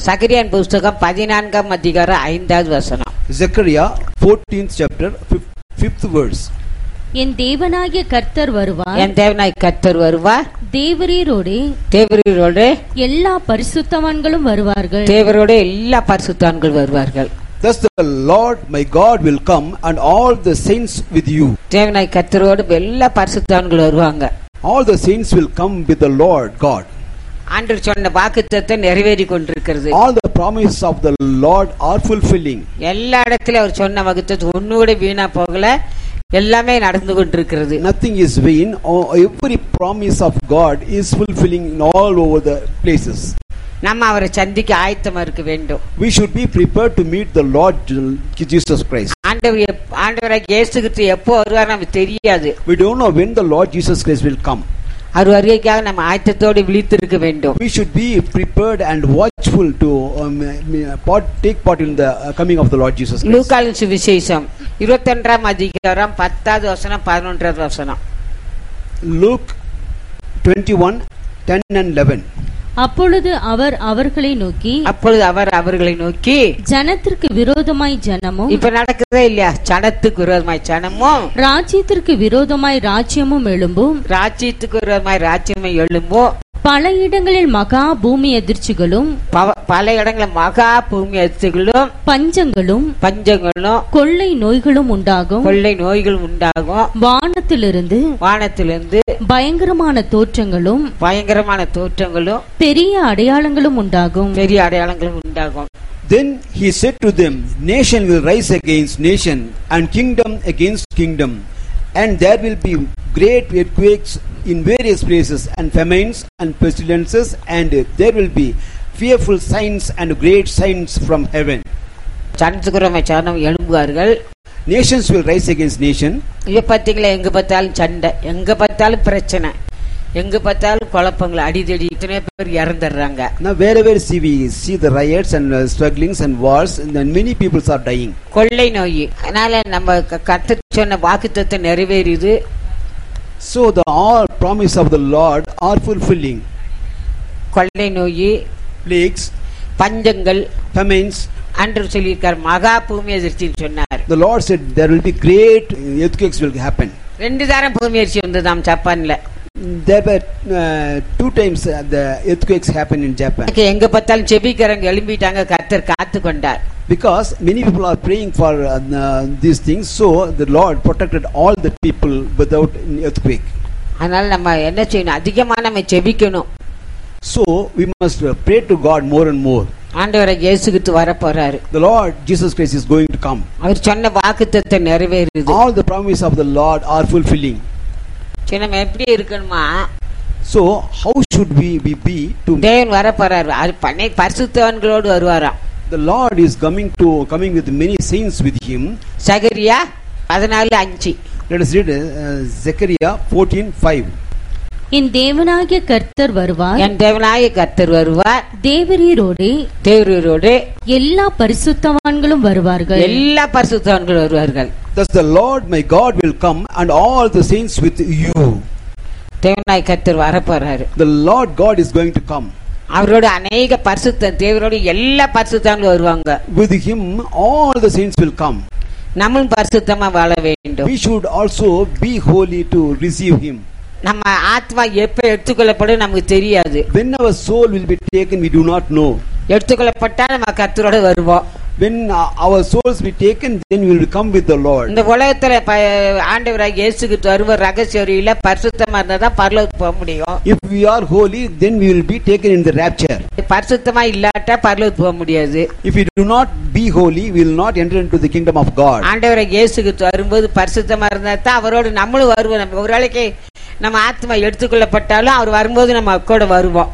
சகரியான் புஸ்தகம் பதினான்காம் அதிகாரம் ஐந்தாவது வசனம் Zechariah 14th chapter, 5th verse. என் தேவனாகிய கர்த்தர் வருவார் என் தேவனாய் கத்தர் வருவார் தேவரீரோடே தேவரோடு எல்லா பரிசுத்தவான்களும் வருவார்கள் தேவரோட எல்லா பரிசுத்தான்கள் வருவார்கள் Thus the Lord my God will come and all the saints with you. தேவனாய் கத்தரோடு எல்லா பரிசுத்தான்கள் வருவாங்க All the saints will come with the Lord God. ஆண்டு சொன்ன வாக்குத்தத்தை நிறைவேறி கொண்டிருக்கிறது All the promises of the Lord are fulfilling. எல்லா இடத்துலயும் அவர் சொன்ன வகுத்தது ஒண்ணு கூட வீணா போகல எல்லாமே நடந்து கொண்டிருக்கிறது Nothing is vain. Oh, Every promise of God is fulfilling in all over the places. நம்ம அவரை சந்திக்க ஆயத்தமா இருக்க வேண்டும் We should be prepared to meet the Lord Jesus Christ. ஆண்டவர் எப்- ஆண்டவராக இயேசு கிறிஸ்து எப்போ வருவார் நமக்கு தெரியாது We don't know when the Lord Jesus Christ will come. அவர் வருகைக்காக நம்ம ஆயத்தத்தோடு விழித்திருக்க வேண்டும் We should be prepared and watchful to um, part, take part in the uh, coming of the Lord Jesus Christ. லூக்காலின் சுவிசேஷம் இருபத்தொன்றாம் அதிகாரம் பத்தாவது வசனம் பதினொன்றாவது வசனம் Luke 21 10 and 11. அப்பொழுது அவர் அவர்களை நோக்கி அப்பொழுது அவர் அவர்களை நோக்கி ஜனத்திற்கு விரோதமாய் ஜனமும் இப்ப நடக்குதே இல்லையா சனத்துக்கு விரோதமாய் சனமும் ராஜ்யத்திற்கு விரோதமாய் ராஜ்யமும் எழும்பும் ராஜ்யத்துக்கு விரோதமாய் ராஜ்யமை எழும்போ பல இடங்களில் மகா பூமி எதிர்ச்சிகளும் பவ- பல இடங்களில் மகா பூமி அரிசிகளும் பஞ்சங்களும் பஞ்சங்களும் கொள்ளை நோய்களும் உண்டாகும் கொள்ளை நோய்கள் உண்டாகும் வானத்திலிருந்து வானத்திலிருந்து பயங்கரமான தோற்றங்களும் பயங்கரமான தோற்றங்களும் பெரிய அடையாளங்களும் உண்டாகும் பெரிய அடையாளங்களும் உண்டாகும் Then he said to them, Nation will rise against nation, and kingdom against kingdom, and there will be great earthquakes in various places, and famines and pestilences, and there will be fearful signs and great signs from heaven. சனத்துக்குறமை Sanam எழும்புவார்கள் Nations will rise against nation. இத பார்த்தீங்களா எங்க பார்த்தாலும் சண்டை எங்க பார்த்தாலும் பிரச்சனை எங்க பார்த்தாலும் குழப்பங்கள் அடிதடி இத்தனை பேர் இறந்துடுறாங்க Now, wherever see we see the riots and uh, strugglings and wars, and then many peoples are dying. கொள்ளை நோய் அதனால நம்ம கத்து சொன்ன வாக்குத்தத்தை நிறைவேறியது So the all promise of the Lord are fulfilling. கொள்ளை நோய் Plagues, பஞ்சங்கள் famines. அன்று சொல்லியிருக்கார் மகா பூமி அதிர்ச்சின்னு சொன்னார் The Lord said there will be great earthquakes will happen. ரெண்டு தாரம் பூமி அதிர்ச்சி வந்ததாம் ஜப்பான்ல There were uh, two times uh, the earthquakes happened in Japan எனக்கு எங்க பார்த்தாலும் செபிக்கிறவங்க எழும்பிட்டாங்க கத்தர் காத்து கொண்டார் because many people are praying for uh, uh, these things. So the Lord protected all the people without an earthquake. அதனால நம்ம என்ன செய்யணும் அதிகமா நம்ம செபிக்கணும் So we must uh, pray to God more and more. ஆண்டவரை இயேசுகிட்டு வர போறாரு The Lord Jesus Christ is going to come. அவர் சொன்ன வாக்குத்தத்தை நிறைவேறுது All the promise of the Lord are fulfilling. சரி, நம்ம எப்படி இருக்கணுமா So how should we be, be to தேவன் வர போறாரு அது பண்ணை பரிசுத்தவன்களோடு வருவாராம் the Lord is coming to coming with many saints with him. சகரியா பதினாலு அஞ்சு Let us read uh, Zechariah 14:5. என் தேவனாகிய கர்த்தர் வருவார் என் தேவனாய கர்த்தர் வருவார் தேவரீரோடே தேவரோடு எல்லா பரிசுத்தவான்களும் வருவார்கள் எல்லா பரிசுத்தவன்கள் வருவார்கள் Thus the Lord my God will come and all the saints with you. தேவனாய் கர்த்தர் வர போறாரு The Lord God is going to come. அவரோட அநேக பரிசுத்த தேவரோட எல்லா பரிசுத்தவங்களும் வருவாங்க With him all the saints will come. நம்மளும் பரிசுத்தமா வாழ வேண்டும் We should also be holy to receive him. நம்ம ஆத்மா எப்ப எடுத்துக்கொள்ளப்படும் நமக்கு தெரியாது When our soul will be taken, we do not know. எடுத்துக்கொள்ளப்பட்டா நம்ம கர்த்தரோட வருவோம் When uh, our souls be taken, then we will come with the Lord. இந்த உலகத்துல ப- ஆண்டவராக இயேசுக்கு வருவ ரகசியம் பரிசுத்தமா இருந்தா தான் பரலோகத்துக்கு போக முடியும் If we are holy, then we will be taken in the rapture. பரிசுத்தமா இல்லாட்டா பரலோகத்துக்கு போக முடியாது If we do not be holy, we will not enter into the kingdom of God. ஆண்டவராக இயேசுக்கு வரும்போது பரிசுத்தமா இருந்தா தான் அவரோடு நம்மளும் வருவோம் நம்ம ஒரு வேளைக்கு நம்ம ஆத்மா எடுத்துக்கொள்ளப்பட்டாலும் அவர் வரும்போது நம்ம கூட வருவோம்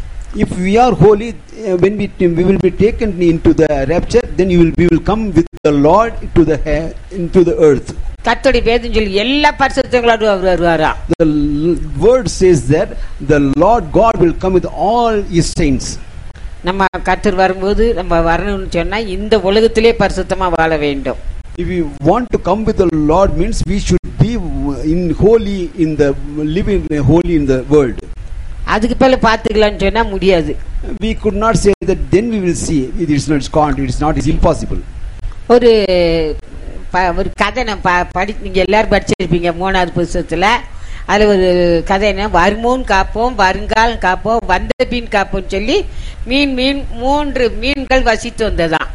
If we are holy, uh, when we, we will be taken into the rapture, then you will, we will come with the Lord to the he- into the earth. கத்தோடி பேதுன்னு சொல்லி எல்லா பரிசுத்தங்களோடும் அவர் வருவாராம் The l- word says that the Lord God will come with all His saints. நம்ம கத்தர் வரும்போது நம்ம வரணும்னு சொன்னா இந்த உலகத்திலே பரிசுத்தமா வாழ வேண்டும் If we want to come with the Lord, means we should be in holy in the living holy in the world. அதுக்கு மேல பாத்துக்கலாம்னு சொன்னா முடியாது We could not say that then we will see. It is not, it's can't, it is not, it's impossible. ஒரு ப- ஒரு கதை நான் ப- படி நீங்க எல்லாரும் படிச்சிருப்பீங்க மூணாவது புத்தகத்துல அதுல ஒரு கதை என்ன வருமோன் காப்போம் வருங்காலம் காப்போம் வந்த மீன் காப்போம்னு சொல்லி மீன் மீன் மூன்று மீன்கள் வசித்து வந்ததாம்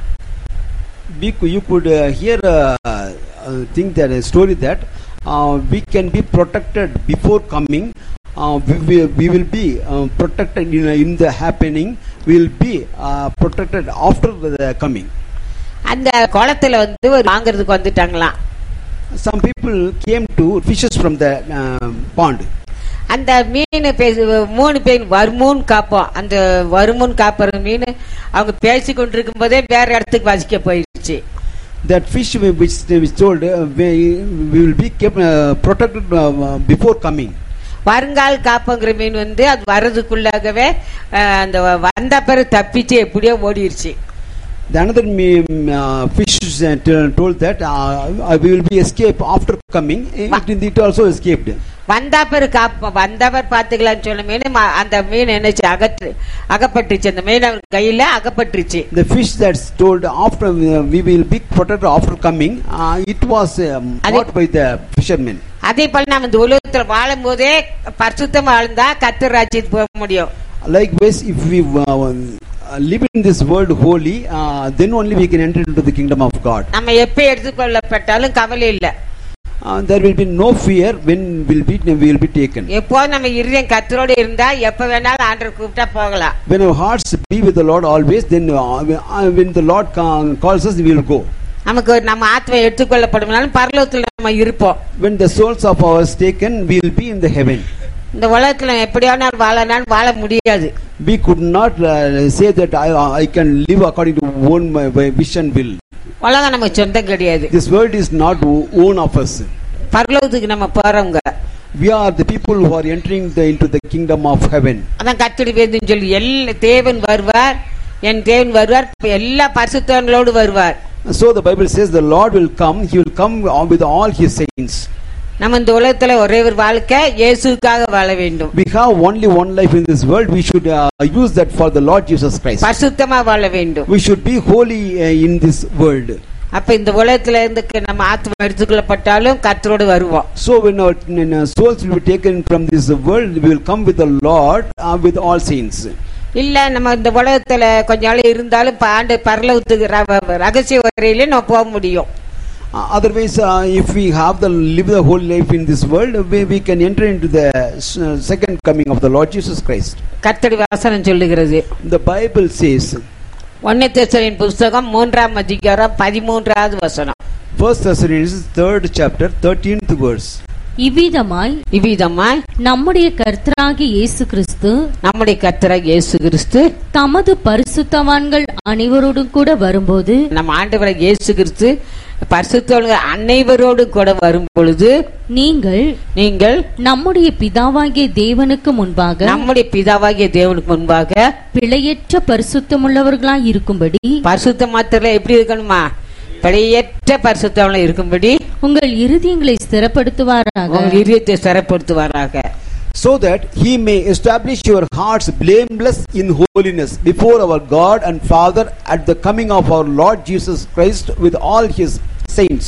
We, cou- you could uh, hear uh, uh, think that a story that uh, we can be protected before coming. Uh, we, we, we will be uh, protected in, in the happening. We will be uh, protected after the coming. அந்த குளத்துல வந்து ஒரு வாங்குறதுக்கு வந்துட்டாங்களாம் Some people came to fishes from the uh, pond. அந்த மீன் பேசு மூணு பேர் வருமோன் காப்போம் அந்த வருமோன் காப்புற மீன் அவங்க பேசி கொண்டிருக்கும் போதே வேற இடத்துக்கு வசிக்க போயிருச்சு That fish whi- which they which told uh, we, we will be kept uh, protected uh, before coming. வருங்கால் காப்பங்கிற மீன் வந்து அது வர்றதுக்குள்ளாகவே அஹ், அந்த வந்த பிறகு தப்பிச்சு எப்படியோ ஓடிருச்சு The another me- uh, fish uh, t- told that uh, we will be escape after coming. It, it also escaped. வந்தா பிறகு காப்ப வந்தவர் பாத்துக்கலாம்னு சொன்ன மீன் ம- அந்த மீன் என்னச்சு அகற்று அகப்பட்டுச்சு அந்த மீன் அவர் கையில அகப்பட்டுருச்சு The fish that's told after uh, we will be protected after coming, uh, it was um, Adi- caught by the fishermen. அதே போல நம்ம இந்த உலகத்துல வாழும் போதே பரிசுத்தமா வாழ்ந்தா கத்தர் ராஜ்யத்துக்கு போக முடியும் Likewise, if we uh, uh, live in this world holy, uh, then only we can enter into the kingdom of God. நம்ம எப்ப எடுத்துக்கொள்ளப்பட்டாலும் கவலை இல்ல Uh, there will be no fear when will be we will be taken. எப்போ நம்ம இருதயம் கத்தரோடு இருந்தா எப்ப வேணாலும் ஆண்டவர் கூப்பிட்டா போகலாம் When our hearts be with the Lord always, then uh, uh, when the Lord ca- calls us, we will go. நமக்கு ஒரு நம்ம ஆத்மா எடுத்துக்கொள்ளப்படும்னாலும் பரலோகத்துல நம்ம இருப்போம் When the souls of ours taken, we will be in the heaven. இந்த உலகத்துல எப்படி வேணாலும் வாழனாலும் வாழ முடியாது We could not uh, say that I, I can live according to own my, my wish and will. உலகம் நமக்கு சொந்தம் கிடையாது This world is not o- own of us. பரலோகத்துக்கு நம்ம போறவங்க We are the people who are entering the, into the kingdom of heaven. அதான் கத்தடி வேதுன்னு சொல்லி எல்லா தேவன் வருவார் என் தேவன் வருவார் எல்லா பரிசுத்தவங்களோடு வருவார் So the Bible says the Lord will come. He will come with all His saints. நம்ம இந்த உலகத்துல ஒரே ஒரு வாழ்க்கை இயேசுக்காக வாழ வேண்டும் We have only one life in this world. We should uh, use that for the Lord Jesus Christ. பரிசுத்தமா வாழ வேண்டும் We should be holy uh, in this world. அப்ப இந்த உலகத்துல இருந்து நம்ம ஆத்மா எடுத்துக்கொள்ளப்பட்டாலும் கத்தரோடு வருவோம் So when our, when our souls will be taken from this world, we will come with the Lord uh, with all saints. இல்ல நம்ம இந்த உலகத்துல கொஞ்ச நாள் இருந்தாலும் ப- ஆண்டு பரலோகத்துக்கு ர- ரகசிய வரையில நம்ம போக முடியும் Uh, otherwise, uh, if we have the live the whole life in this world, we, we can enter into the uh, second coming of the Lord Jesus Christ. கத்தடி வாசனம் சொல்லுகிறது The Bible says, ஒன்னே தெசரின் புஸ்தகம் மூன்றாம் அதிகாரம் பதிமூன்றாவது வசனம் First Thessalonians third chapter, thirteenth verse. இவ்விதமாய் இவ்விதமாய் நம்முடைய கர்த்தராகிய இயேசு கிறிஸ்து நம்முடைய கர்த்தராகிய இயேசு கிறிஸ்து தமது பரிசுத்தவான்கள் அனைவரோடும் கூட வரும்போது நம்ம ஆண்டவராக இயேசு கிறிஸ்து பரிசுத்தவர்கள் அனைவரோடு கூட வரும் பொழுது நீங்கள் நீங்கள் நம்முடைய பிதாவாகிய தேவனுக்கு முன்பாக நம்முடைய பிதாவாகிய தேவனுக்கு முன்பாக பிழையற்ற பரிசுத்தமுள்ளவர்களாய் இருக்கும்படி பரிசுத்த மாத்திரம் எப்படி இருக்கணுமா பிழையற்ற பரிசுத்தவளை இருக்கும்படி உங்கள் இருதயங்களை ஸ்திரப்படுத்துவாராக உங்கள் இதயத்தை சிறப்படுத்துவாராக so that he may establish your hearts blameless in holiness before our God and Father at the coming of our Lord Jesus Christ with all his saints.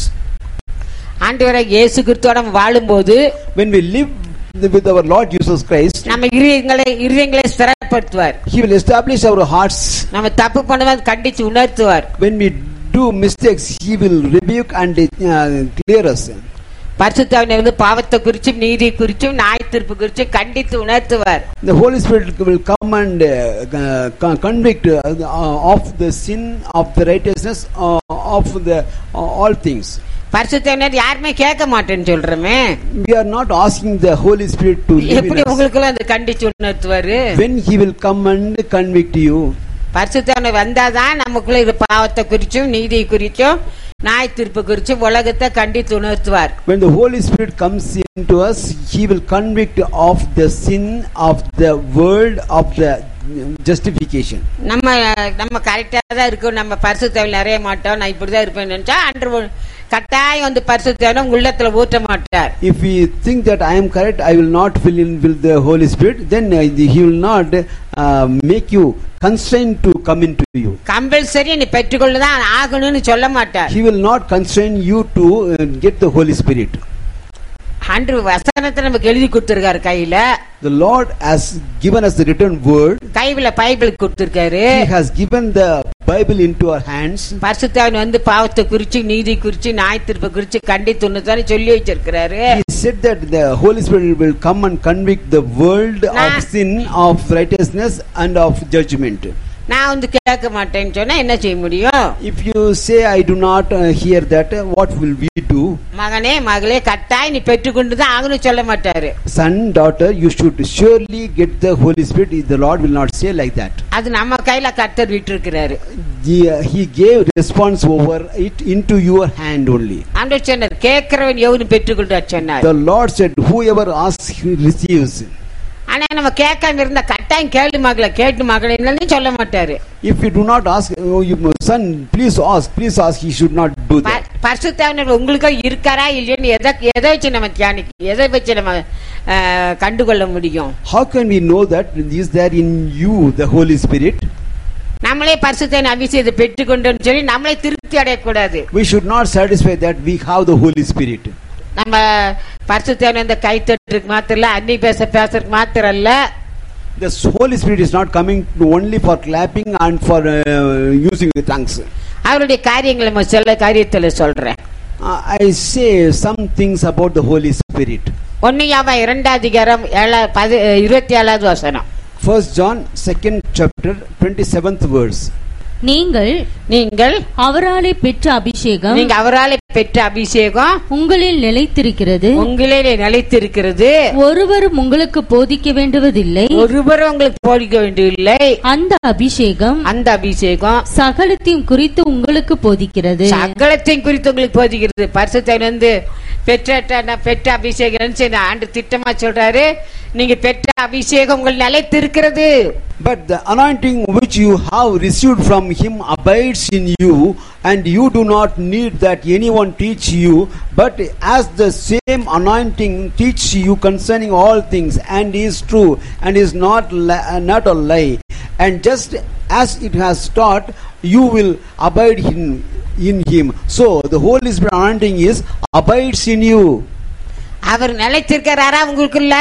ஆண்டவராக இயேசு கிறிஸ்துவோட நம்ம வாழும்போது When we live with our Lord Jesus Christ, நம்ம இருதயங்களை இருதயங்களை ஸ்திரப்படுத்துவார் he will establish our hearts. நம்ம தப்பு பண்ணுவது கண்டிச்சு உணர்த்துவார் When we do mistakes, he will rebuke and uh, clear us. பரிசுத்தாவினை வந்து பாவத்தை குறிச்சும் நீதி குறிச்சும் நியாய தீர்ப்பு குறிச்சும் கண்டித்து உணர்த்துவார் The Holy Spirit will come and uh, con- convict uh, of the sin, of the righteousness, uh, of the uh, all things. பரிசுத்தவினர் யாருமே கேட்க மாட்டேன்னு சொல்றமே We are not asking the Holy Spirit to live எப்படி in us. உங்களுக்குள்ள அந்த கண்டிச்சு உணர்த்துவாரு When He will come and convict you, பரிசுத்தவனை வந்தாதான் நமக்குள்ள இது பாவத்தை குறிச்சும் நீதியை குறிச்சும் நியாய தீர்ப்பு குறிச்சும் உலகத்தை கண்டித்து உணர்த்துவார் when the Holy Spirit comes into us, He will convict of the sin of the world of the justification. நம்ம நம்ம கரெக்டா தான் இருக்கும் நம்ம பரிசுத்தவில் நிறைய மாட்டோம் நான் இப்படிதான் இருப்பேன்னு நினைச்சா அன்று கட்டாயம் வந்து பரிசுத்தான உங்க உள்ளத்துல ஊற்ற மாட்டார் If we think that I am correct, I will not fill in with the Holy Spirit, then uh, the- He will not uh, make you constrained to come into you. Compulsory நீ பெற்றுக்கொள்ளுதான் ஆகணும்னு சொல்ல மாட்டார் He will not constrain you to uh, get the Holy Spirit. அன்று வசனத்தை நமக்கு எழுதி கொடுத்திருக்காரு கையில The Lord has given us the written word. கைவில பைபிள் கொடுத்திருக்காரு He has given the Bible into our hands. பரிசுத்தாவின் வந்து பாவத்தை குறிச்சு நீதி குறிச்சு நாய் திருப்ப குறிச்சு கண்டித்துன்னு சொல்லி வச்சிருக்கிறாரு He said that the Holy Spirit will come and convict the world Nah. of sin, of righteousness, and of judgment. நான் வந்து கேட்க மாட்டேன்னு சொன்னா என்ன செய்ய முடியும் If you say, I do not uh, hear that, uh, what will we do? மகனே மகளே கட்டாய் நீ பெற்றுக்கொண்டு தான் ஆகணும் சொல்ல மாட்டாரு Son, daughter, you should surely get the Holy Spirit. The Lord will not say like that. அது நம்ம கையில கர்த்தர் விட்டு He, uh, he gave response over it into your hand only. ஆண்டவர் சொன்னார் கேட்கிறவன் எவனு பெற்றுக்கொண்டார் சொன்னார் The Lord said, Whoever asks, he receives. ஆனா நம்ம கேட்காம இருந்தா கட்டாயம் கேளு மகளை கேட்டு மகளை என்னன்னு சொல்ல மாட்டாரு If you do not ask, oh, you, son, please ask, please ask, he should not do that. பரிசுத்தவனர் உங்களுக்கு இருக்காரா இல்லையோன்னு எதை எதை வச்சு நம்ம தியானிக்க எதை வச்சு நம்ம அஹ், கண்டுகொள்ள முடியும் How can we know that is there in you the Holy Spirit? நம்மளே பரிசுத்தன் அபிஷேகத்தை பெற்றுக்கொண்டோம்னு சொல்லி நம்மளே திருப்தி அடையக்கூடாது We should not satisfy that we have the Holy Spirit. நம்ம பரிசுத்தவன் இந்த கைத்தட்டுக்கு மாத்திரம் இல்ல அன்னி பேச பேசுறதுக்கு மாத்திரம் இல்ல The Holy Spirit is not coming to only for clapping and for uh, using the tongues. அவருடைய காரியங்களை நம்ம சில காரியத்துல சொல்றேன் Uh, I say some things about the Holy Spirit. ஒன்னையாவா இரண்டாம் அதிகாரம் ஏழா பதி இருபத்தி ஏழாவது வசனம் First John, second chapter, twenty-seventh verse. நீங்கள் நீங்கள் அவராலே பெற்ற அபிஷேகம் நீங்க அவராலே பெற்ற அபிஷேகம் உங்களில் நிலைத்திருக்கிறது உங்களிலே நிலைத்திருக்கிறது ஒருவரும் உங்களுக்கு போதிக்க வேண்டுவதில்லை ஒருவரும் உங்களுக்கு போதிக்க வேண்டியதில்லை அந்த அபிஷேகம் அந்த அபிஷேகம் சகலத்தையும் குறித்து உங்களுக்கு போதிக்கிறது சகலத்தையும் குறித்து உங்களுக்கு போதிக்கிறது பரிசுத்தை வந்து பெற்ற பெற்ற அபிஷேகம் நினைச்சு ஆண்டு திட்டமா சொல்றாரு நீங்க பெற்ற அபிஷேகம் உங்கள் நிலைத்திருக்கிறது But the anointing which you have received from him abides in you, and you do not need that anyone teach you, but as the same anointing teaches you concerning all things, and is true, and is not li- uh, not a lie, and just as it has taught, you will abide in in him. So the Holy Spirit anointing is abides in you. அவர் நிலைத்திருக்கிறாரா உங்களுக்குள்ள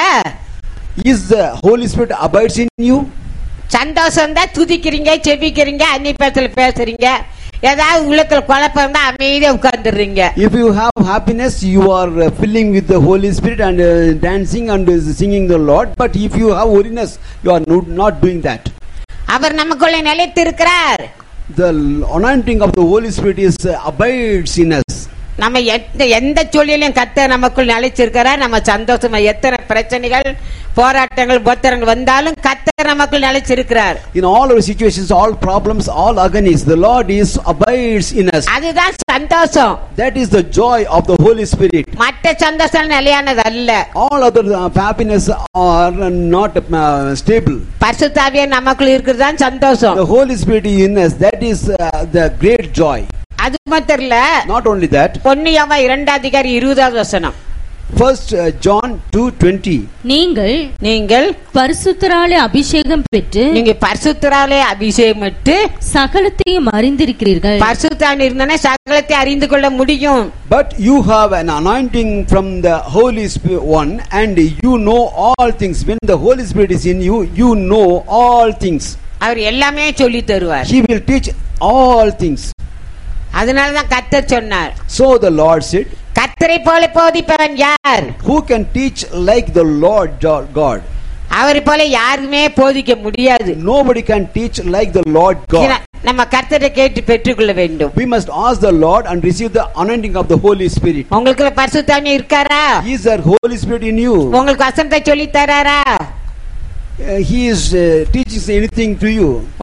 Is the Holy Spirit abides in you? சந்தோஷம் தான் துதிக்கிறீங்க செபிக்கிறீங்க அன்னி பேசல பேசுறீங்க ஏதாவது உள்ளத்துல குழப்பம் தான் அமைதியா உட்கார்ந்துடுறீங்க If you have happiness, you are uh, filling with the Holy Spirit and uh, dancing and uh, singing the Lord. But if you have weariness, you are no- not doing that. அவர் நமக்குள்ள நிலைத்திருக்கிறார் The anointing of the Holy Spirit is uh, abides in us. நம்ம எந்த எந்த சூழ்நிலையும் கத்த நமக்குள் நிலைச்சிருக்கிறார் நம்ம சந்தோஷமா எத்தனை பிரச்சனைகள் போராட்டங்கள் பொத்தரங்கள் வந்தாலும் கத்த நமக்குள் நிலைச்சிருக்கிறார் In all our situations, all problems, all agonies, the Lord is abides in us. அதுதான் சந்தோஷம் That is the joy of the Holy Spirit. மற்ற சந்தோஷம் நிலையானது அல்ல All other uh, happiness are not uh, stable. பரிசுத்தாவிய நமக்குள் இருக்கிறது தான் சந்தோஷம் The Holy Spirit is in us. That is uh, the great joy. அது மாத்திரம் இல்ல Not only that, பொன்னியாவா இரண்டாம் அதிகாரி இருபதாவது வசனம் First uh, John two twenty. நீங்கள் நீங்கள் பரிசுத்தராலே அபிஷேகம் பெற்று நீங்க பரிசுத்தராலே அபிஷேகமிட்டு சகலத்தையும் அறிந்திருக்கிறீர்கள் பரிசுத்தான் இருந்தனா சகலத்தை அறிந்து கொள்ள முடியும் But you have an anointing from the Holy Spirit one, and you know all things. When the Holy Spirit is in you, you know all things. அவர் எல்லாமே சொல்லி தருவார் He will teach all things. அதனாலதான் கத்தர் சொன்னார் So the Lord said, கத்தரை போல போதிப்பவன் யார் Who can teach like the Lord Jo- God? அவரை போல யாருமே போதிக்க முடியாது Nobody can teach like the Lord God. நம்ம கர்த்தரை கேட்டு பெற்றுக்கொள்ள வேண்டும் We must ask the Lord and receive the anointing of the Holy Spirit. உங்களுக்கு பரிசுத்தாவி இருக்காரா Is there Holy Spirit in you? உங்களுக்கு வசனத்தை சொல்லி தராரா Uh, he is uh, teaching anything to you.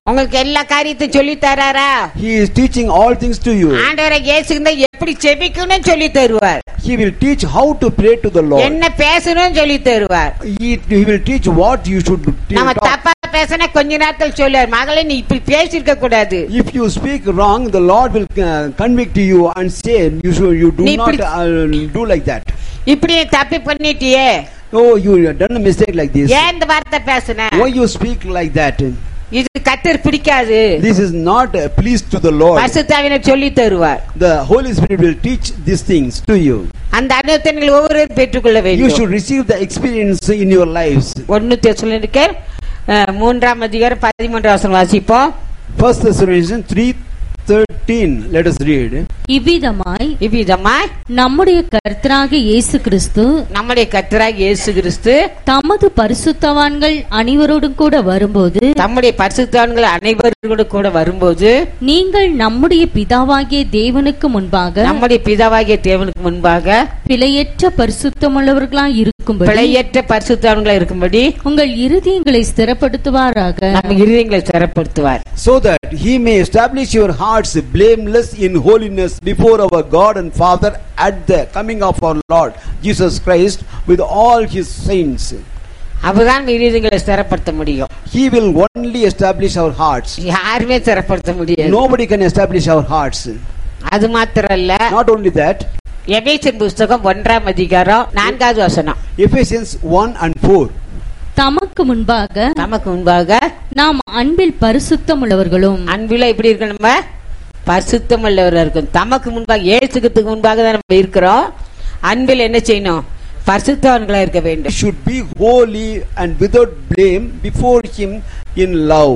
உங்களுக்கு எல்லா காரியத்தையும் சொல்லி தராரா He is teaching all things to you. ஆண்டவரை இயேசுகிட்ட எப்படி செபிக்கணும்னு சொல்லி தருவார் He will teach how to pray to the Lord. என்ன பேசணும்னு சொல்லி தருவார் He, he will teach what you should நம்ம talk. தப்பா பேசினா கொஞ்ச நேரத்தில் சொல்லுவார் மகளே நீ இப்படி பேசியிருக்க கூடாது If you speak wrong, the Lord will uh, convict you and say you should you do நீ not இப்படி- uh, do like that. இப்படி நீ தப்பி பண்ணிட்டியே Oh, you have done a mistake like this. ஏன் இந்த வார்த்தை பேசுன Why you speak like that? இது கத்தர் பிடிக்காது This is not uh, pleased to the Lord. பரிசுத்தாவினர் சொல்லி தருவார் The Holy Spirit will teach these things to you. அந்த அனுபவத்தை ஒவ்வொருவரும் பெற்றுக்கொள்ள You வேண்டும் should receive the experience in your lives. ஒன்னு தெசலோனிக்கர் அஹ், மூன்றாம் அதிகாரம் பதிமூன்றாம் வசனம் வாசிப்போம் First Thessalonians three thirteen. Let us read. இவ்விதமாய் இவ்விதமாய் நம்முடைய கர்த்தராக இயேசு கிறிஸ்து நம்முடைய கத்தராக இயேசு கிறிஸ்து தமது பரிசுத்தவான்கள் அனைவரோடும் கூட வரும்போது தம்முடைய பரிசுத்தவான்கள் அனைவரோடு கூட வரும்போது நீங்கள் நம்முடைய பிதாவாகிய தேவனுக்கு முன்பாக நம்முடைய பிதாவாகிய தேவனுக்கு முன்பாக பிழையற்ற பரிசுத்தமுள்ளவர்களாய் இருக்கும்படி பிழையற்ற பரிசுத்தவான்களா இருக்கும்படி உங்கள் இருதயங்களை ஸ்திரப்படுத்துவாராக நம்ம இருதயங்களை சிறப்படுத்துவார் So that he may establish your hearts blameless in holiness before our God and Father at the coming of our Lord Jesus Christ with all his saints. அப்பதான் நம்ம இருதயங்களை சிறப்படுத்த முடியும் He will only establish our hearts. யாருமே சிறப்படுத்த முடியாது Nobody can establish our hearts. அது மாத்திரம் இல்ல Not only that, எபேசியர் புஸ்தகம் ஒன்றாம் அதிகாரம் நான்காவது வசனம் Ephesians 1 and 4. தமக்கு முன்பாக நமக்கு முன்பாக நாம் அன்பில் பரிசுத்தம் உள்ளவர்களும் அன்பில எப்படி இருக்கு நம்ம பரிசுத்தம் உள்ளவரா இருக்கும் தமக்கு முன்பாக ஏசுக்கிறதுக்கு முன்பாக தான் நம்ம இருக்கிறோம் அன்பில் என்ன செய்யணும் பரிசுத்தவன்களா இருக்க We வேண்டும் should be holy and without blame before him in love.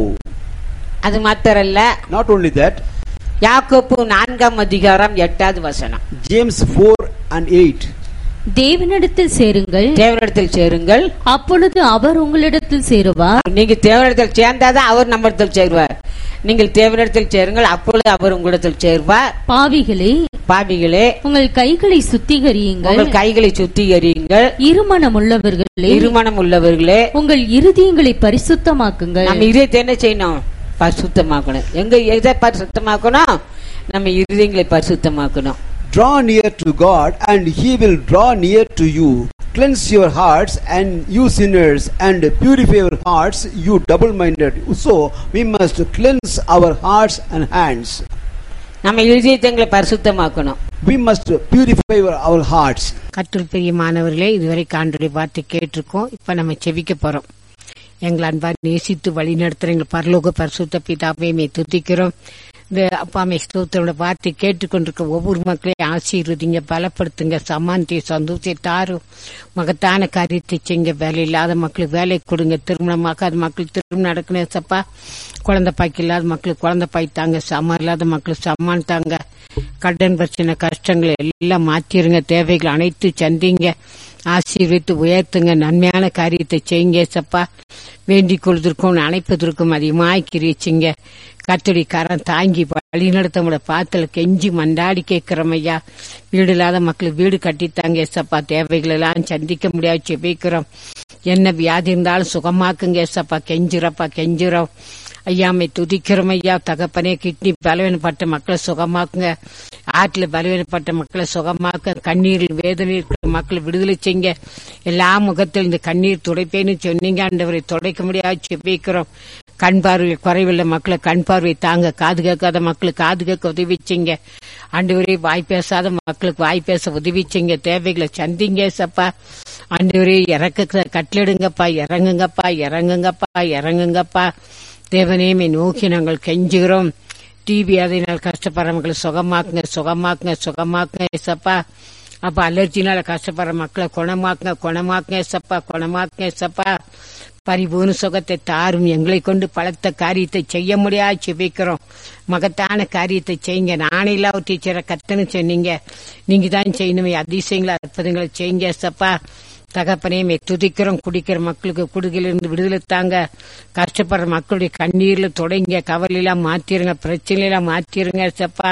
அது மாத்திரம் இல்ல Not only that, யாக்கோப்பு நான்காம் அதிகாரம் எட்டாவது வசனம் James 4 and 8. தேவனிடத்தில் சேருங்கள் தேவனிடத்தில் சேருங்கள் அப்பொழுது அவர் உங்களிடத்தில் சேருவார் நீங்க தேவனிடத்தில் சேர்ந்தாதான் அவர் நம்மிடத்தில் சேருவார் நீங்கள் தேவனிடத்தில் சேருங்கள் அப்பொழுது அவர் உங்களிடத்தில் சேருவார் பாவிகளே பாவிகளே உங்கள் கைகளை சுத்திகரியுங்கள் உங்கள் கைகளை சுத்திகரியுங்கள் இருமனம் உள்ளவர்களே இருமணம் உள்ளவர்களே உங்கள் இருதயங்களை பரிசுத்தமாக்குங்கள் நம்ம இதயத்தை என்ன செய்யணும் பரிசுத்தமாக்கணும் எங்க எதை பரிசுத்தமாக்கணும் நம்ம இருதயங்களை பரிசுத்தமாக்கணும் Draw near to God, and He will draw near to you. Cleanse your hearts, and you sinners, and purify your hearts, you double minded. So, we must cleanse our hearts and hands. நம்ம இருதயத்தை பரிசுத்தமாக்கணும் We must purify our, our hearts. கற்றுள் பிரியமானவர்களே இதுவரை காண்டொலி பார்த்து கேட்டிருக்கோம் இப்ப நம்ம செவிக்க போறோம் எங்களை அன்பா நேசித்து வழி நடத்துற எங்கள் பரலோக பரிசுத்த பிதாவையுமே துதிக்கிறோம் இந்த அப்பாமை ஸ்தோத்திரோட வார்த்தை கேட்டுக்கொண்டிருக்க ஒவ்வொரு மக்களையும் ஆசீர்வதிங்க பலப்படுத்துங்க சமானத்தை சந்தோஷத்தை தாரும் மகத்தான காரியத்தை செய்யுங்க வேலை இல்லாத மக்களுக்கு வேலை கொடுங்க திருமணமாக்காத மக்களுக்கு திருமணம் நடக்கணும் சப்பா குழந்தை பாய்க்கு இல்லாத மக்களுக்கு குழந்தை பாய் தாங்க சமான் இல்லாத மக்களுக்கு சமான் தாங்க கடன் பிரச்சனை கஷ்டங்களை எல்லாம் மாத்திருங்க தேவைகள் அனைத்து சந்திங்க ஆசீர்வித்து உயர்த்துங்க நன்மையான காரியத்தை செய்யுங்க சப்பா வேண்டிக் கொள்வதற்கும் அணைப்பதற்கும் அதிகமாய் கிரிச்சிங்க கத்தடி கரம் தாங்கி வழி நடத்தவங்கள பாத்துல கெஞ்சி மண்டாடி கேட்கிறோம் ஐயா வீடு இல்லாத மக்களுக்கு வீடு கட்டித்தாங்க ஏசப்பா தேவைகள் எல்லாம் சந்திக்க முடியாது செபிக்கிறோம் என்ன வியாதி இருந்தாலும் சுகமாக்குங்க ஏசப்பா கெஞ்சிரப்பா கெஞ்சிரோம் ஐயாமை துதிக்கிறோம் ஐயா தகப்பனே கிட்னி பலவீனப்பட்ட மக்களை சுகமாக்குங்க ஆற்றில் பலவீனப்பட்ட மக்களை சுகமாக்க கண்ணீரில் வேதனை இருக்கிற மக்களை விடுதலை செய்யுங்க எல்லா முகத்தில் இந்த கண்ணீர் துடைப்பேன்னு சொன்னீங்க ஆண்டவரை துடைக்க முடியாது செபிக்கிறோம் கண் பார்வை குறைவுள்ள மக்களை கண் பார்வை தாங்க காது கேட்காத மக்களுக்கு காது கேட்க உதவி செய்யுங்க ஆண்டவரே வாய் பேசாத மக்களுக்கு வாய் பேச உதவி செய்யுங்க தேவைகளை சந்திங்க சப்பா ஆண்டவரே இறக்க கட்டளிடுங்கப்பா இறங்குங்கப்பா இறங்குங்கப்பா இறங்குங்கப்பா தேவனேமை நோக்கி நாங்கள் கெஞ்சுகிறோம் டிபி அதனால் கஷ்டப்படுறவங்களை சுகமாக்குங்க சுகமாக்குங்க சுகமாக்குங்க ஏசப்பா அப்ப அலர்ஜினால கஷ்டப்படுற மக்களை குணமாக்குங்க குணமாக்குங்க ஏசப்பா குணமாக்குங்க ஏசப்பா பரிபூர்ண சுகத்தை தாரும் எங்களை கொண்டு பலத்த காரியத்தை செய்ய முடியாது செபிக்கிறோம் மகத்தான காரியத்தை செய்யுங்க நானே இல்லாத டீச்சரை கத்தன்னு சொன்னீங்க நீங்க தான் செய்யணுமே அதிசயங்களை அற்புதங்களை செய்யுங்க ஏசப்பா தகப்பனையுமே துதிக்கிறோம் குடிக்கிற மக்களுக்கு குடுகையிலிருந்து விடுதலை தாங்க கஷ்டப்படுற மக்களுடைய கண்ணீர்ல தொடங்க கவலையெல்லாம் மாத்திருங்க பிரச்சனையெல்லாம் மாத்திருங்க சப்பா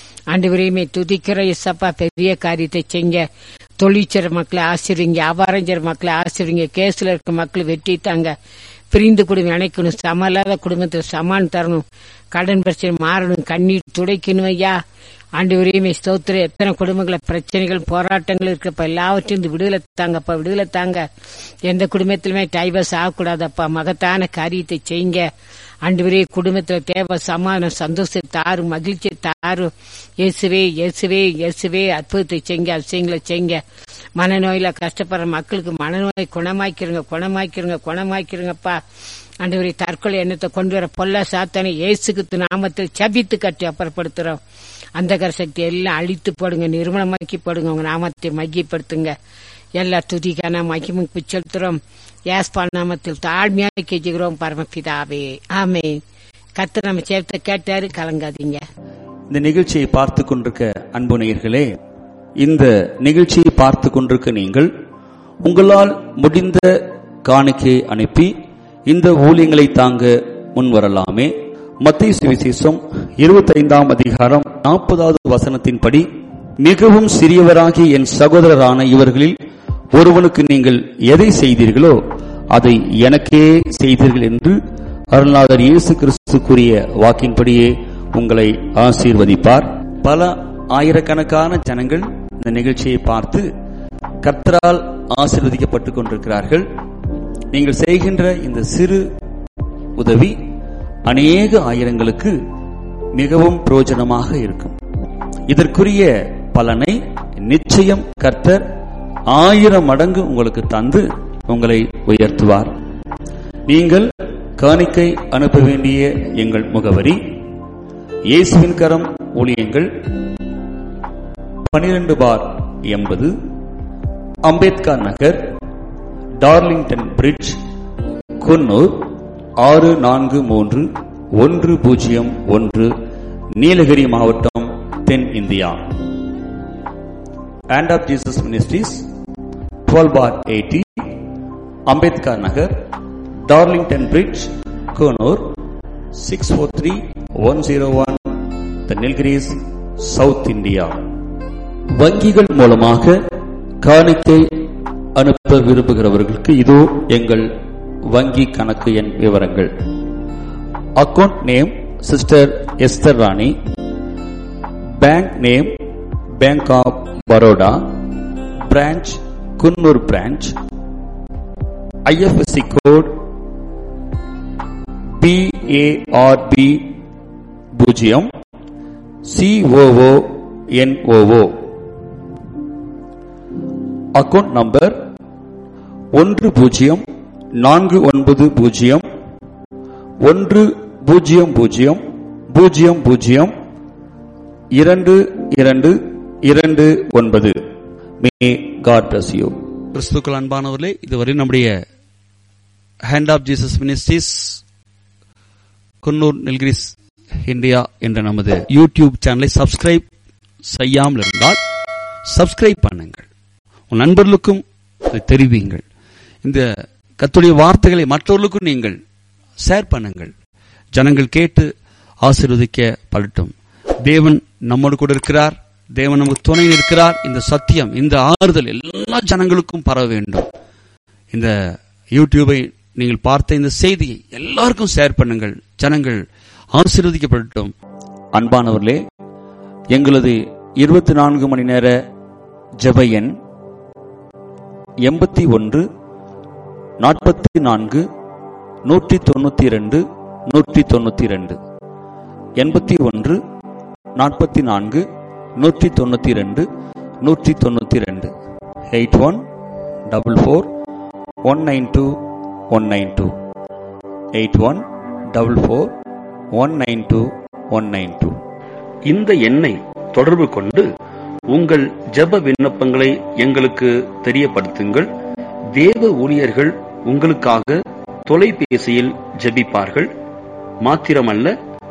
ஆண்டு துதிக்கிற இசப்பா பெரிய காரியத்தை செய்ங்க தொழிற்சர மக்களை ஆசிரிங்க வியாபாரம் செய்ற மக்களை ஆசிரிங்க கேஸ்ல இருக்க மக்களை வெட்டி தாங்க பிரிந்து குடும்பம் இணைக்கணும் சம இல்லாத குடும்பத்தில் சமான் தரணும் கடன் பிரச்சனை மாறணும் கண்ணீர் துடைக்கணும் ஐயா ஆண்டு உரிமை ஸ்தோத்திர எத்தனை குடும்பங்கள பிரச்சனைகள் போராட்டங்கள் இருக்கப்ப எல்லாவற்றையும் இந்த விடுதலை தாங்கப்பா விடுதலை தாங்க எந்த குடும்பத்திலுமே டைவர்ஸ் ஆகக்கூடாதப்பா மகத்தான காரியத்தை செய்யுங்க ஆண்டு குடும்பத்துல தேவை சமாதானம் சந்தோஷத்தை தாரு மகிழ்ச்சி தாரு இயேசுவே இயேசுவே இயேசுவே அற்புதத்தை செய்யுங்க அதிசயங்களை செய்யுங்க மனநோயில கஷ்டப்படுற மக்களுக்கு மனநோய் குணமாக்கிருங்க குணமாக்கிருங்க குணமாக்கிருங்கப்பா ஆண்டவரை தற்கொலை எண்ணத்தை கொண்டு வர பொல்ல சாத்தனை இயேசுக்கு நாமத்தில் சபித்து கட்டி அப்புறப்படுத்துறோம் அந்த சக்தி எல்லாம் அழித்து போடுங்க நிர்மலமாக்கி போடுங்க உங்க நாமத்தை மையப்படுத்துங்க எல்லா துதிக்கான மகிமுக்கு செலுத்துறோம் யாஸ்பால் நாமத்தில் தாழ்மையாக கெஞ்சுகிறோம் பரமபிதாவே ஆமே கத்து நம்ம சேர்த்த கேட்டாரு கலங்காதீங்க இந்த நிகழ்ச்சியை பார்த்து கொண்டிருக்க அன்பு நேயர்களே இந்த நிகழ்ச்சியை பார்த்து கொண்டிருக்க நீங்கள் உங்களால் முடிந்த காணிக்கை அனுப்பி இந்த ஊழியங்களை தாங்க முன்வரலாமே மத்திய சுவிசேஷம் இருபத்தைந்தாம் அதிகாரம் நாற்பதாவது வசனத்தின்படி மிகவும் சிறியவராகிய என் சகோதரரான இவர்களில் ஒருவனுக்கு நீங்கள் எதை செய்தீர்களோ அதை எனக்கே செய்தீர்கள் என்று அருள்நாதர் இயேசு கிறிஸ்து கூறிய வாக்கின்படியே உங்களை ஆசீர்வதிப்பார் பல ஆயிரக்கணக்கான ஜனங்கள் இந்த நிகழ்ச்சியை பார்த்து கர்த்தரால் ஆசீர்வதிக்கப்பட்டுக் கொண்டிருக்கிறார்கள் நீங்கள் செய்கின்ற இந்த சிறு உதவி அநேக ஆயிரங்களுக்கு மிகவும் பிரயோஜனமாக இருக்கும் இதற்குரிய பலனை நிச்சயம் கர்த்தர் ஆயிரம் மடங்கு உங்களுக்கு தந்து உங்களை உயர்த்துவார் நீங்கள் காணிக்கை அனுப்ப வேண்டிய எங்கள் முகவரி இயேசுவின் கரம் ஊழியங்கள் பனிரெண்டு பார் எண்பது அம்பேத்கர் நகர் டார்லிங்டன் பிரிட்ஜ் குன்னூர் ஆறு நான்கு மூன்று ஒன்று பூஜ்ஜியம் ஒன்று நீலகிரி மாவட்டம் தென் India and of Jesus ministries twelve bar eighty Ambedkar Nagar Darlington bridge Coonoor six four three one zero one the Nilgiris South India வங்கிகள் மூலமாக காணிக்கை அனுப்ப விரும்புகிறவர்களுக்கு இதோ எங்கள் வங்கி கணக்கு எண் விவரங்கள் account name sister Esther Rani bank name bank of Baroda branch Coonoor branch IFSC code BARB பூஜ்ஜியம் சிஓஓ என்ஓஓ அக்கவுண்ட் நம்பர் ஒன்று பூஜ்ஜியம் நான்கு ஒன்பது பூஜ்ஜியம் ஒன்று பூஜ்ஜியம் பூஜ்ஜியம் பூஜ்ஜியம் பூஜ்ஜியம் இரண்டு இரண்டு இரண்டு ஒன்பது மே காட் பிளஸ் யூ கிறிஸ்துக்கள் அன்பானவர்களே இதுவரை நம்முடைய hand of Jesus ministries Coonoor Nilgiris India என்ற நமது யூடியூப் சேனலை சப்ஸ்கிரைப் செய்யாமல் இருந்தால் சப்ஸ்கிரைப் பண்ணுங்கள் உன் நண்பர்களுக்கும் இதை தெரிவிங்கள் இந்த கத்துடைய வார்த்தைகளை மற்றவர்களுக்கும் நீங்கள் ஷேர் பண்ணுங்கள் ஜனங்கள் கேட்டு ஆசீர்வதிக்க படட்டும் தேவன் நம்மோடு கூட இருக்கிறார் தேவன் நமக்கு துணை இருக்கிறார் இந்த சத்தியம் இந்த ஆறுதல் எல்லா ஜனங்களுக்கும் பரவ வேண்டும் இந்த யூடியூபை நீங்கள் பார்த்த இந்த செய்தியை எல்லாருக்கும் ஷேர் பண்ணுங்கள் ஜனங்கள் ஆசீர்வதிக்கப்படட்டும் அன்பானவர்களே எங்களது இருபத்தி நான்கு மணி நேர ஜெப எண் எண்பத்தி ஒன்று நாற்பத்தி நான்கு நூற்றி தொண்ணூத்தி இரண்டு நூற்றி தொண்ணூத்தி இரண்டு எண்பத்தி ஒன்று நாற்பத்தி நான்கு நூற்றி தொண்ணூத்தி இரண்டு நூற்றி தொண்ணூத்தி இரண்டு eight one double four one nine two one nine two eight one double four one nine two one nine two இந்த எண்ணை தொடர்பு கொண்டு உங்கள் ஜெப விண்ணப்பங்களை எங்களுக்கு தெரியப்படுத்துங்கள் தேவ ஊழியர்கள் உங்களுக்காக தொலைபேசியில் ஜெபிப்பார்கள் மாத்திரமல்ல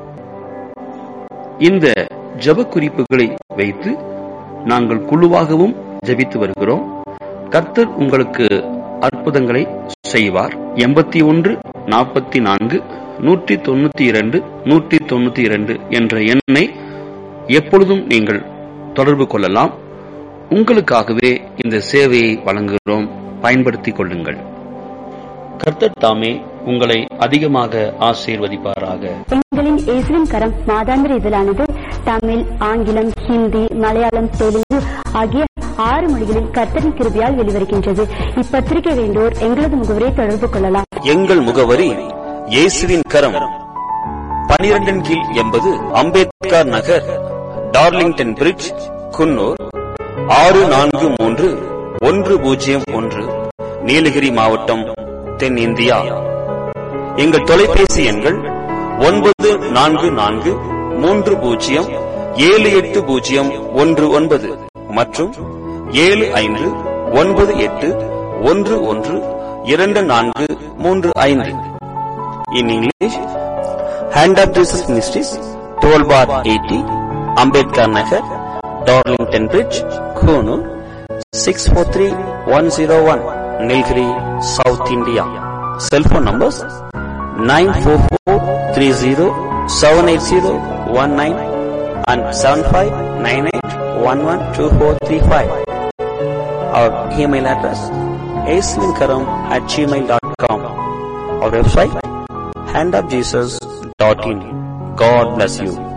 இந்த ஜெப குறிப்புகளை வைத்து நாங்கள் குழுவாகவும் ஜெபித்து வருகிறோம் கர்த்தர் உங்களுக்கு அற்புதங்களை செய்வார் எண்பத்தி ஒன்று நாற்பத்தி நான்கு நூற்றி தொண்ணூத்தி இரண்டு நூற்றி தொண்ணூத்தி இரண்டு என்ற எண்ணை எப்பொழுதும் நீங்கள் தொடர்பு கொள்ளலாம் உங்களுக்காகவே இந்த சேவையை வழங்குகிறோம் பயன்படுத்திக் கொள்ளுங்கள் கர்த்தர் தாமே உங்களை அதிகமாக ஆசீர்வதிப்பாராக எங்களின் இயேசுவின் கரம் மாதாந்திர இதழானது தமிழ் ஆங்கிலம் ஹிந்தி மலையாளம் தெலுங்கு ஆகிய ஆறு மொழிகளில் கர்த்தரின் கிருபையால் வெளிவருகின்றது இப்பத்திரிகை வேண்டோர் எங்களது முகவரை தொடர்பு கொள்ளலாம் எங்கள் முகவரி இயேசுவின் கரம் பனிரெண்டின் கீழ் எண்பது அம்பேத்கர் நகர் டார்லிங்டன் பிரிட்ஜ் குன்னூர் ஆறு நான்கு மூன்று ஒன்று பூஜ்ஜியம் ஒன்று நீலகிரி மாவட்டம் தென்னிந்தியா எங்கள் தொலைபேசி எண்கள் ஒன்பது நான்கு நான்கு மூன்று பூஜ்ஜியம் ஏழு எட்டு பூஜ்ஜியம் ஒன்று ஒன்பது மற்றும் ஏழு ஐந்து ஒன்பது எட்டு ஒன்று ஒன்று இரண்டு நான்கு மூன்று ஐந்து in English hand of Jesus ministries twelve bar eighty Ambedkar Nagar Darlington bridge Coonoor six four three one zero one Nilgiri South India cellphone numbers nine four four three zero seven eight zero one nine and seven five nine eight one one two four three five our email address ஏஸ்லின்கரம் at gmail dot com our website handofjesus.in. God bless you.